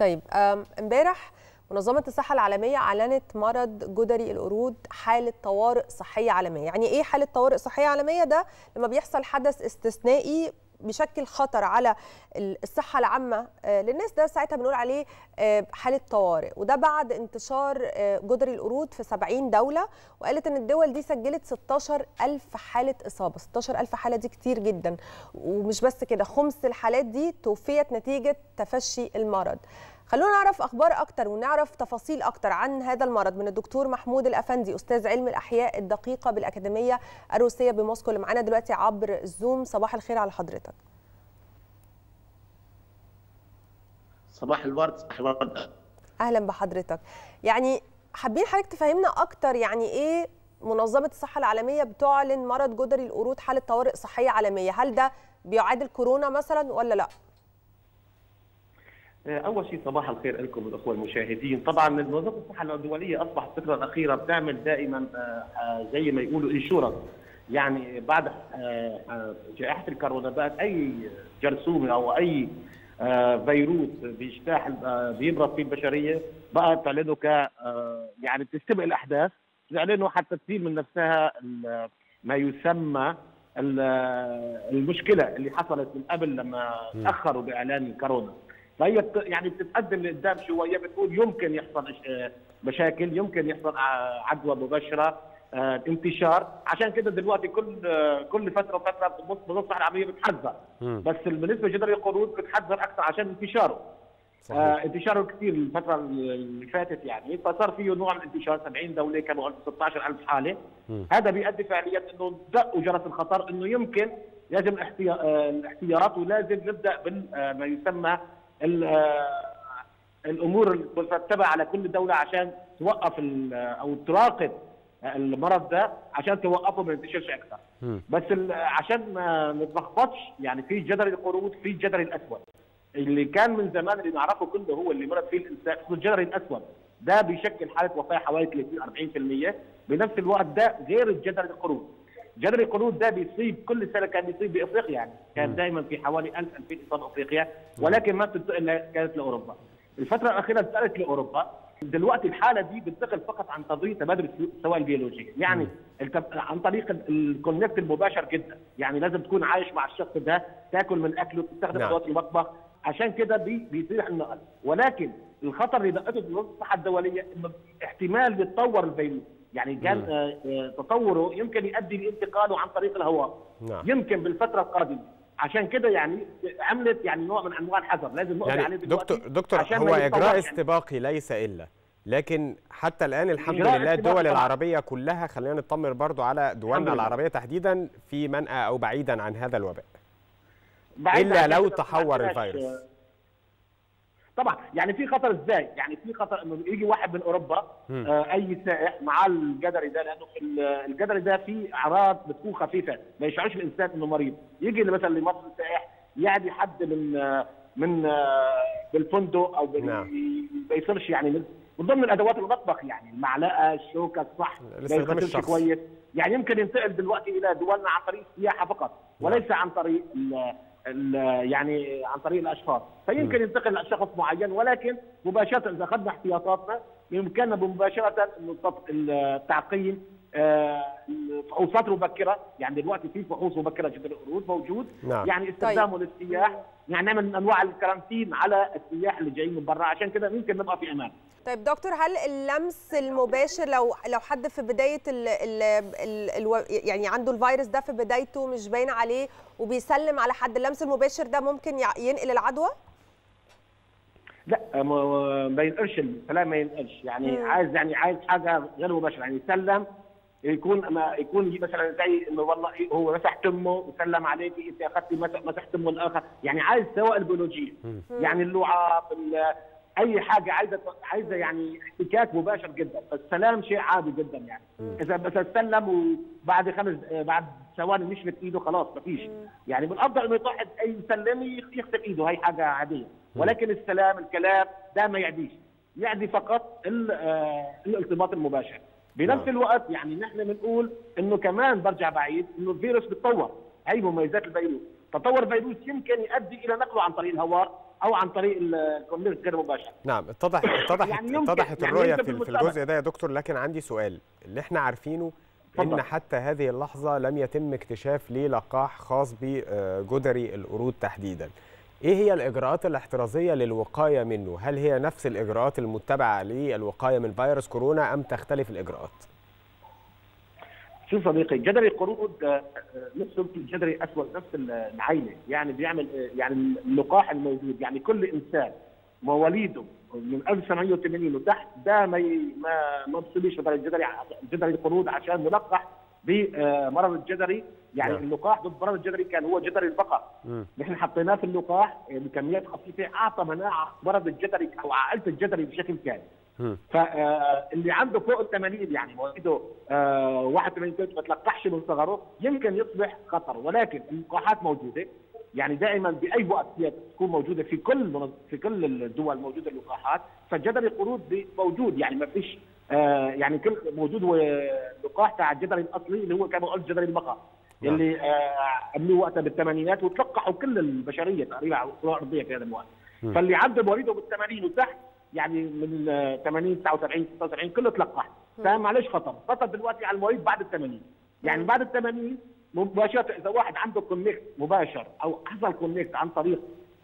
طيب أم، امبارح منظمة الصحة العالمية أعلنت مرض جدري القرود حالة طوارئ صحية عالمية يعني إيه حالة طوارئ صحية عالمية ده لما بيحصل حدث استثنائي بيشكل خطر على الصحة العامة آه، للناس ده ساعتها بنقول عليه آه، حالة طوارئ وده بعد انتشار آه، جدري القرود في 70 دولة وقالت ان الدول دي سجلت 16 ألف حالة إصابة 16 ألف حالة دي كتير جدا ومش بس كده خمس الحالات دي توفيت نتيجة تفشي المرض خلونا نعرف اخبار اكتر ونعرف تفاصيل اكتر عن هذا المرض من الدكتور محمود الافندي استاذ علم الاحياء الدقيقه بالاكاديميه الروسيه بموسكو اللي معانا دلوقتي عبر الزوم صباح الخير على حضرتك صباح الورد صباح الورد اهلا بحضرتك يعني حابين حضرتك تفهمنا اكتر يعني ايه منظمه الصحه العالميه بتعلن مرض جدري القرود حاله طوارئ صحيه عالميه هل ده بيعادل كورونا مثلا ولا لا اول شيء صباح الخير لكم الاخوه المشاهدين طبعا منظمه الصحه الدوليه اصبحت الفتره الاخيره بتعمل دائما آه، زي ما يقولوا انشورنس يعني بعد آه، آه، جائحه الكورونا بقت اي جرثومه او اي آه، فيروس بيجتاح آه، بيمرض في البشريه بقى تعلنه ك آه، يعني بتستبق الاحداث تعلنه حتى تزيل من نفسها ال- ما يسمى ال- المشكله اللي حصلت من قبل لما تاخروا باعلان كورونا فهي بت- يعني بتتقدم لقدام شويه بتقول يمكن يحصل إش- آه، مشاكل يمكن يحصل ع- عدوى مباشره آه، انتشار عشان كده دلوقتي كل آه، كل فتره وفتره منظمه الصحه العالميه بتحذر مم. بس بالنسبه لجدري القرود بتحذر اكثر عشان انتشاره صحيح. آه انتشاره كثير الفتره اللي فاتت يعني فصار فيه نوع من الانتشار 70 دوله كانوا 16000 حاله مم. هذا بيؤدي فعليا انه دقوا جرس الخطر انه يمكن يجب الاحتيا- آه، الاحتياط ولازم نبدا بما يسمى ال- آه، الامور المرتبه على كل دوله عشان توقف ال- او تراقب المرض ده عشان توقفه ما ينتشرش اكثر مم. بس ال- عشان ما نتلخبطش يعني في جدري القرود في جدري الاسود اللي كان من زمان اللي نعرفه كله هو اللي مرض فيه الانسان اسمه الجدري الاسود ده بيشكل حاله وفاه حوالي 30 40% بنفس الوقت ده غير الجدري القرود جدري القرود ده بيصيب كل سنه كان بيصيب بافريقيا يعني كان دائما في حوالي 1000 2000 اصابه افريقيا ولكن ما بتنتقل إلا كانت لاوروبا الفتره الاخيره انتقلت لاوروبا دلوقتي الحاله دي بتنتقل فقط عن طريق تبادل السوائل البيولوجيه يعني التب... عن طريق ال- الكونكت المباشر جدا يعني لازم تكون عايش مع الشخص ده تاكل من اكله تستخدم نعم. ادوات المطبخ عشان كده بي... بيصير النقل ولكن الخطر اللي دقته منظمه الصحه الدوليه انه احتمال يتطور الفيروس يعني كان مم. آه، آه، تطوره يمكن يؤدي لانتقاله عن طريق الهواء نعم. يمكن بالفتره القادمه عشان كده يعني عملت يعني نوع من انواع الحذر لازم نقضي عليه يعني دلوقتي دكتور دكتور عشان هو ما اجراء يتطورش يعني. استباقي ليس الا لكن حتى الان الحمد إجراء لله استباقي الدول طبعاً. العربيه كلها خلينا نطمن برضو على الحمد دولنا لله. العربيه تحديدا في منأى او بعيدا عن هذا الوباء بعيد الا عن لو كده تحور ما عندناش- الفيروس طبعا يعني في خطر ازاي؟ يعني في خطر انه يجي واحد من اوروبا مم. آه اي سائح مع الجدري ده لانه ال- الجدري ده فيه اعراض بتكون خفيفه ما يشعرش الانسان انه مريض، يجي مثلا لمصر سائح يعدي حد من آه من آه بالفندق او بال- نعم. ما يصيرش يعني من من ضمن الادوات المطبخ يعني المعلقه الشوكه الصح ما الاستخدام يغسلش الشخصي. كويس يعني يمكن ينتقل دلوقتي الى دولنا عن طريق السياحه فقط وليس عن طريق ال ال يعني عن طريق الاشخاص فيمكن ينتقل لشخص معين ولكن مباشره اذا اخذنا احتياطاتنا يمكننا مباشره انه التط- التعقيم آه، الفحوصات المبكره يعني دلوقتي في فحوص مبكره جدا للقرود موجود نعم. يعني استخدامه للسياح يعني نعمل من انواع الكرانتين على السياح اللي جايين من برا عشان كده ممكن نبقى في امان طيب دكتور هل اللمس المباشر لو لو حد في بدايه ال ال ال ال يعني عنده الفيروس ده في بدايته مش باين عليه وبيسلم على حد اللمس المباشر ده ممكن يع- ينقل العدوى؟ لا ما ما ينقلش السلام ما ينقلش يعني مم. عايز يعني عايز حاجه غير مباشره يعني يسلم يكون ما يكون مثلا زي انه والله هو مسح تمه وسلم عليك انت اخذتي مسح مسح تمه الاخر يعني عايز سوائل بيولوجيه يعني اللعاب ال- اي حاجه عايزه عايزه يعني احتكاك مباشر جدا فالسلام شيء عادي جدا يعني اذا بس سلم وبعد خمس بعد ثواني مشلت ايده خلاص ما فيش يعني من الافضل انه يطلع اي يسلم يغسل ايده هي حاجه عاديه ولكن السلام الكلام ده ما يعديش يعدي فقط ال- آه، الالتباط المباشر بنفس نعم. الوقت يعني نحن بنقول انه كمان برجع بعيد انه الفيروس بيتطور هي مميزات الفيروس تطور الفيروس يمكن يؤدي الى نقله عن طريق الهواء او عن طريق الكونكت غير مباشر نعم اتضح اتضحت يعني يمكن- اتضحت يعني الرؤيه يمكن في في في المستقبل. الجزء ده يا دكتور لكن عندي سؤال اللي احنا عارفينه اتفضل. ان حتى هذه اللحظه لم يتم اكتشاف للقاح خاص بجدري القرود تحديدا ايه هي الاجراءات الاحترازيه للوقايه منه هل هي نفس الاجراءات المتبعه للوقايه من فيروس كورونا ام تختلف الاجراءات شوف صديقي جدري القرود آه، آه، نفسه جدري اسود نفس العينه يعني بيعمل آه، يعني اللقاح الموجود يعني كل انسان مواليده من 1980 وتحت ده ما ي- ما ما بصيبش مثلا جدري جدري القرود عشان ملقح بمرض الجدري يعني نعم. اللقاح ضد مرض الجدري كان هو جدري البقر مم. نحن حطيناه في اللقاح آه، بكميات خفيفه اعطى مناعه مرض الجدري او عائله الجدري بشكل كامل مم. فاللي عنده فوق ال 80 يعني مواليده آه، 81 سنه ما تلقحش من صغره يمكن يصبح خطر ولكن اللقاحات موجوده يعني دائما باي وقت هي تكون موجوده في كل منظ- في كل الدول موجوده اللقاحات فالجدري القرود دي موجود يعني ما فيش آه، يعني كل موجود هو اللقاح تاع الجدري الاصلي اللي هو كما قلت جدري البقر نعم. اللي آه، عملوه وقتها بالثمانينات وتلقحوا كل البشريه تقريبا على الكره الارضيه في هذا الوقت مم. فاللي عنده مواليده بال 80 وتحت يعني من آه، 80 79 76 كله تلقح فمعلش خطر خطر دلوقتي على المواليد بعد ال 80 يعني بعد ال 80 مباشره اذا واحد عنده كونكت مباشر او حصل كونكت عن طريق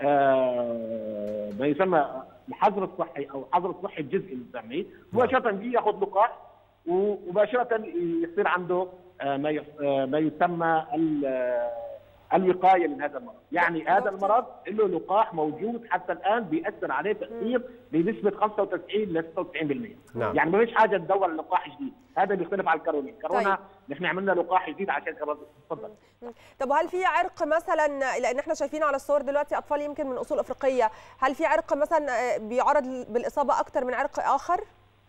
آه، ما يسمى الحظر الصحي او الحظر الصحي الجزئي بنسميه مباشره بيجي ياخذ لقاح ومباشره يصير عنده آه، ما يس- آه، ما يسمى ال- آه، الوقايه من هذا المرض، يعني هذا دكتور. المرض له لقاح موجود حتى الان بياثر عليه تاثير بنسبه 95 ل 96% نعم. يعني ما فيش حاجه تدور لقاح جديد، هذا بيختلف على الكورونا، الكورونا طيب. نحن عملنا لقاح جديد عشان كورونا تفضل طب وهل في عرق مثلا لان احنا شايفين على الصور دلوقتي اطفال يمكن من اصول افريقيه هل في عرق مثلا آه، بيعرض بالاصابه اكتر من عرق اخر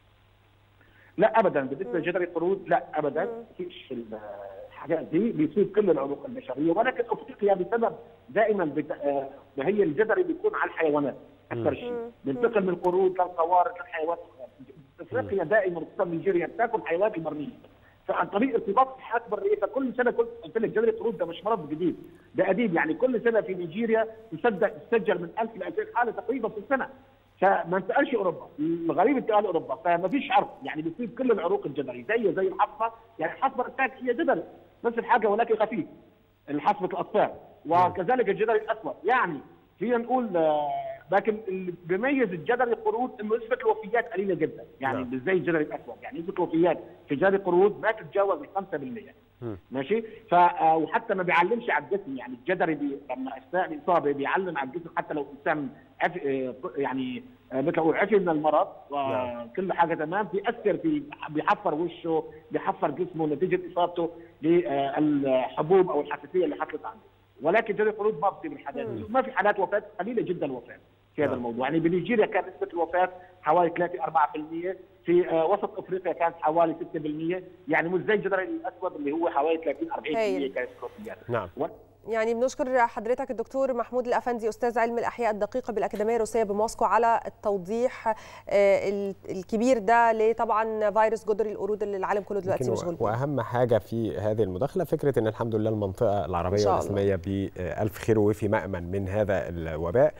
لا ابدا بالنسبه لجدري القرود لا ابدا مم. فيش الحاجات دي بيصيب كل العروق البشريه ولكن افريقيا بسبب دائما بت... آه، ما هي الجدري بيكون على الحيوانات اكثر شيء مم. بينتقل من القرود للقوارض للحيوانات افريقيا دائما خصوصا نيجيريا بتاكل حيوانات البريه فعن طريق ارتباط الحيوانات البريه فكل سنه كل قلت لك جدري القرود ده مش مرض جديد ده قديم يعني كل سنه في نيجيريا يسجل يسجل من 1000 ل 2000 حاله تقريبا في السنه فما انتقلش اوروبا الغريب انتقال اوروبا فما فيش عرق يعني بيصيب كل العروق الجدري زي زي الحصبه يعني الحصبه التاج هي جدري نفس الحاجه ولكن خفيف الحصبه الاطفال وكذلك الجدري الاسود يعني فينا نقول آه، لكن اللي بيميز الجدري القرود انه نسبه الوفيات قليله جدا يعني نعم. مش زي الجدري الاسود يعني نسبه الوفيات في جدري القرود ما تتجاوز ال 5% مم. ماشي ف آه، وحتى ما بيعلمش على الجسم يعني الجدري بي... لما اثناء الاصابه بيعلم على الجسم حتى لو انسان عف... آه، يعني آه، مثل اقول عفي من المرض نعم. وكل حاجه تمام بياثر في بيحفر وشه بيحفر جسمه نتيجه اصابته بالحبوب او الحساسيه اللي حصلت عنده ولكن جدري القرود ما بتصيب الحاجات دي ما في حالات وفاه قليله جدا الوفاه في هذا نعم. الموضوع يعني بنيجيريا كان نسبه الوفاه حوالي 3 4% في آه، وسط افريقيا كانت حوالي 6% يعني مش زي الجدري الاسود اللي هو حوالي 30 40% هايل. كانت الوفيات نعم و- يعني بنشكر حضرتك الدكتور محمود الافندي استاذ علم الاحياء الدقيقه بالاكاديميه الروسيه بموسكو على التوضيح آه، ال- الكبير ده لطبعا فيروس جدري القرود اللي العالم كله دلوقتي يمكن مشغول بيه واهم حاجه في هذه المداخله فكره ان الحمد لله المنطقه إن العربيه شاء الله. والاسلاميه بالف خير وفي مامن من هذا الوباء